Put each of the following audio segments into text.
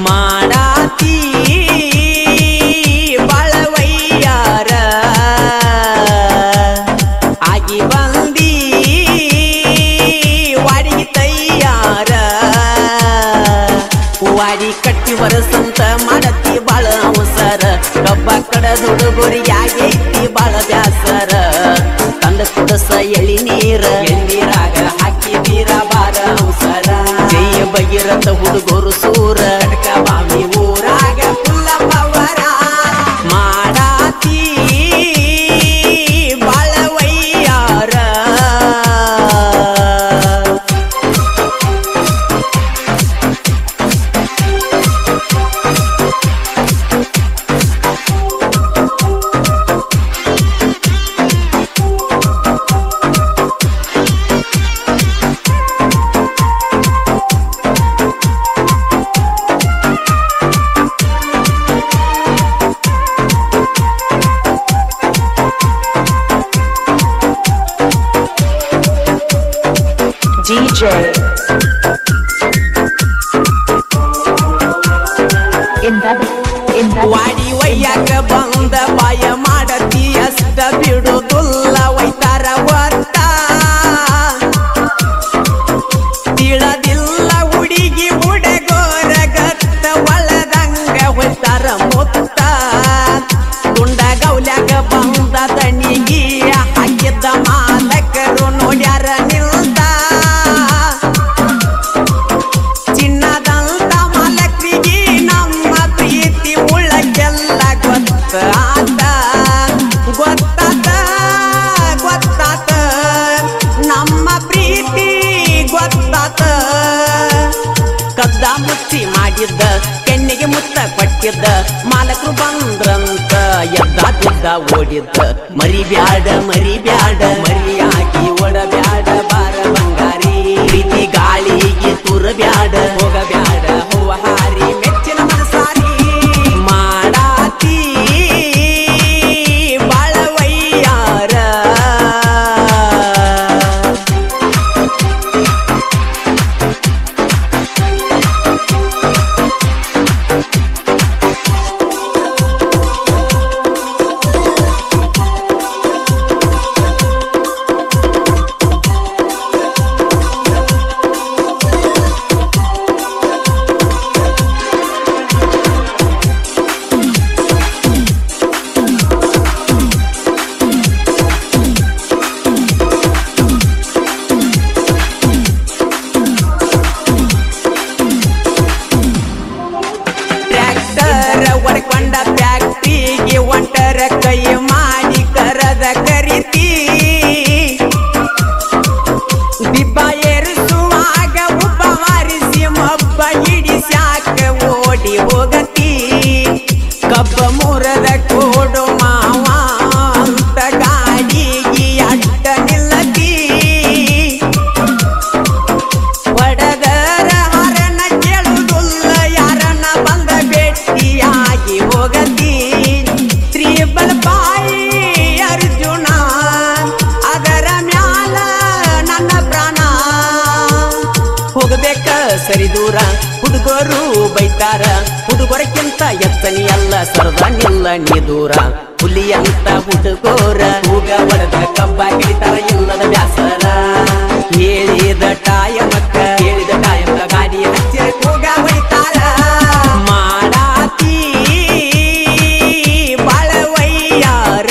ಮಾಡಾತಿ ಬಳವಯ್ಯಾರ ಆಗಿ ಬಂದಿ ವಾಡಿಗೆ ತಯ್ಯಾರ ವಾಡಿ ಕಟ್ಟಿ ಬರಸಂತ ಮಾಡತಿ ಬಾಳ ಅವಸರ ಕಬ್ಬ ಕಡದ ಹುಡುಗರಿಗಾಗೈತಿ ಬಾಳ ಬ್ಯಾಸರ ತಂದ ಕುಡಸ ಎಳಿ ನೀರ ಎಳ್ನೀರಾಗ ಹಾಕಿ ನೀರ ಬಾರ ಅವಸರ ಜಯ ಭಗೀರಥ ಹುಡುಗರು ಸೂರ ಕಟಕ ಬಾವಿ ಊರಾಗ ಫುಲ್ಲ ಪವರ ಮಾಡಾತಿ ಬಾಳವಯ್ಯಾರ DJ. In that, in that. ವಾಡಿ ಒಯ್ಯಾಕ ಬಂದ ಬಾಯ ಮಾಡತಿ ಅಷ್ಟ ಬಿಡುದುಲ್ಲ ಒಯ್ತಾರ ಒತ್ತ ತಿಳದಿಲ್ಲ ಹುಡುಗಿ ಹುಡುಗೋರ ಗತ್ತ ಒಳದಂಗ ಹೊಯ್ತಾರ ಮುತ್ತ ಗುಂಡ ಗೌಲ್ಯಾಗ ಬಂದ ತಣಿಗಿ ಹಾಕಿದ್ದ ಮಾಲಕರು ನೋಡ್ಯಾರ ನಿಲ್ದ ಚಿನ್ನದಂತ ಮಲಕ್ರಿಗೆ ನಮ್ಮ ಪ್ರೀತಿ ಉಳ್ಳಕ್ಕೆಲ್ಲ ಗೊತ್ತಾತ ಗೊತ್ತಾತ ಗೊತ್ತಾತ ನಮ್ಮ ಪ್ರೀತಿ ಗೊತ್ತಾತ ಕದ್ದ ಮುಚ್ಚಿ ಮಾಡಿದ್ದ ಕೆನ್ನಿಗೆ ಮುತ್ತ ಕೊಟ್ಟಿದ್ದ ಮಾಲಕರು ಬಂದ್ರಂತ ಎದ್ದ ಬಿದ್ದ ಓಡಿದ್ದ ಮರಿ ಬ್ಯಾಡ ಮರಿ ಬ್ಯಾಡ ಮರಿಯಾಗಿ ಓಡಬ್ಯಾಡ ಬಾರ ಬಂಗಾರಿ ಪ್ರೀತಿ ಗಾಳಿಗೆ ತುರ ಬ್ಯಾಡ ಹೋಗ ಬ್ಯಾಡ ಹೂವ ಹಾರಿ ಮೆಚ್ಚಿನ ಮನಸಾರಿ ಮಾಡಾತಿ ಬಾಳವಯ್ಯಾರ ಟ್ರ್ಯಾಕ್ಟರ್ ಹೊಡ್ಕೊಂಡ ಫ್ಯಾಕ್ಟ್ರಿಗೆ ಒಂಟರ ಕೈ ಮಾಡಿ ಕರದ ಕರಿತಿ ದಿಬ್ಬ ಏರಿಸುವಾಗ ಒಬ್ಬ ಮಾರಿಸಿ ಮಬ್ಬ ಹಿಡಿಸ್ಯಾಕ ಓಡಿ ಹೋಗತಿ ಕಬ್ಬ ಮುರದ ಕೋಡು ಮಾವ ಅಂತ ಗಾಡಿಗೆ ಅಡ್ಡ ನಿಲ್ಲತಿ ಒಡದರ ಹರನ ಕೇಳುವುದಿಲ್ಲ ಯಾರನ್ನ ಬಂದ ಭೇಟಿಯಾಗಿ ಹೋಗತಿ ತ್ರಿಬಲ್ ಬಾಯಿ ಅರ್ಜುನ ಅದರ ಮ್ಯಾಲ ನನ್ನ ಪ್ರಾಣ ಹೋಗಬೇಕ ಸರಿ ದೂರ ಹುಡುಗರು ಬೈತಾರ ಹುಡುಗರಕ್ಕಿಂತ ಎತ್ತನಿ ಅಲ್ಲ ಸರ್ದಾನಿಲ್ಲ ನೀ ದೂರ ಹುಲಿ ಅಂತ ಹುಡುಗೋರ ಹೂಗ ಒಡೆದ ಕಬ್ಬ ಹಿಡಿತಾರ ಇಲ್ಲದ ಬ್ಯಾಸರ ಹೇಳಿದ ಟಾಯಮಕ್ಕ ಹೇಳಿದ ಟಾಯಮಕ್ಕ ಗಾಡಿ ಹಚ್ಚಿರ ಕೂಗ ಹೊಡಿತಾರ ಮಾಡಾತಿ ಬಾಳವಯ್ಯಾರ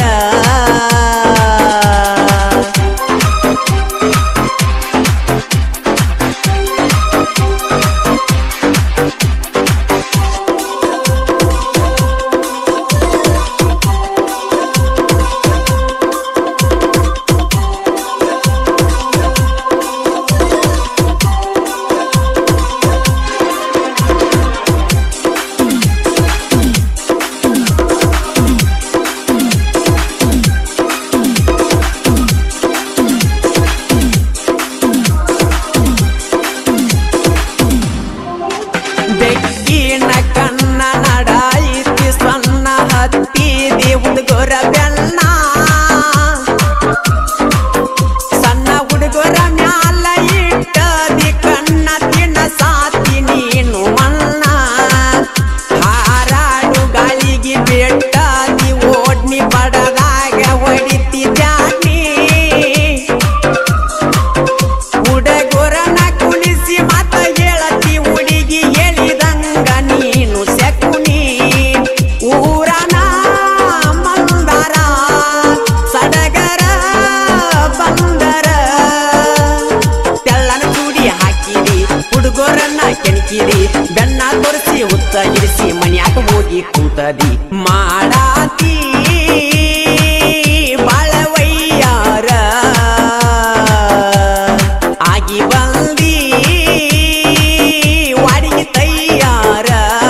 ಗೆಳತಿ ಉತ್ತಗಿರಿಸಿ ಮನ್ಯಾಗ ಹೋಗಿ ಕೂತದಿ ಮಾಡಾತಿ ಬಾಳವಯ್ಯಾರ ಆಗಿ ಬಂದಿ ವಾಡಿಗೆ ತಯ್ಯಾರ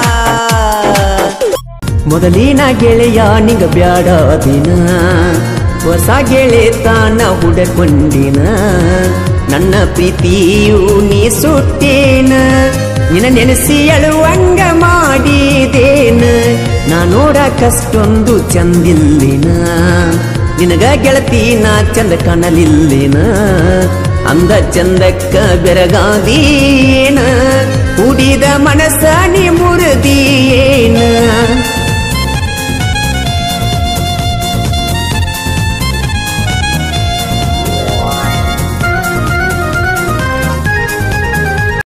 ಮೊದಲಿನ ಗೆಳೆಯ ನಿಗ ಬ್ಯಾಡ ದಿನ ಹೊಸ ಗೆಳೆತಾನ ಹುಡಕೊಂಡಿನ ನನ್ನ ಪ್ರೀತಿಯು ನೀ ಸುಟ್ಟೇನ ನಿನ್ನ ನೆನೆಸಿ ಅಳುವಂಗ ಮಾಡಿದೇನ ನಾ ನೋಡಕಷ್ಟೊಂದು ಚಂದಿಲ್ಲಿನ ನಿನಗ ಗೆಳತಿ ನಾ ಚಂದ ಕಾಣಲಿಲ್ಲಿನ ಅಂದ ಚಂದಕ್ಕ ಬೆರಗಾದೀನ ಕುಡಿದ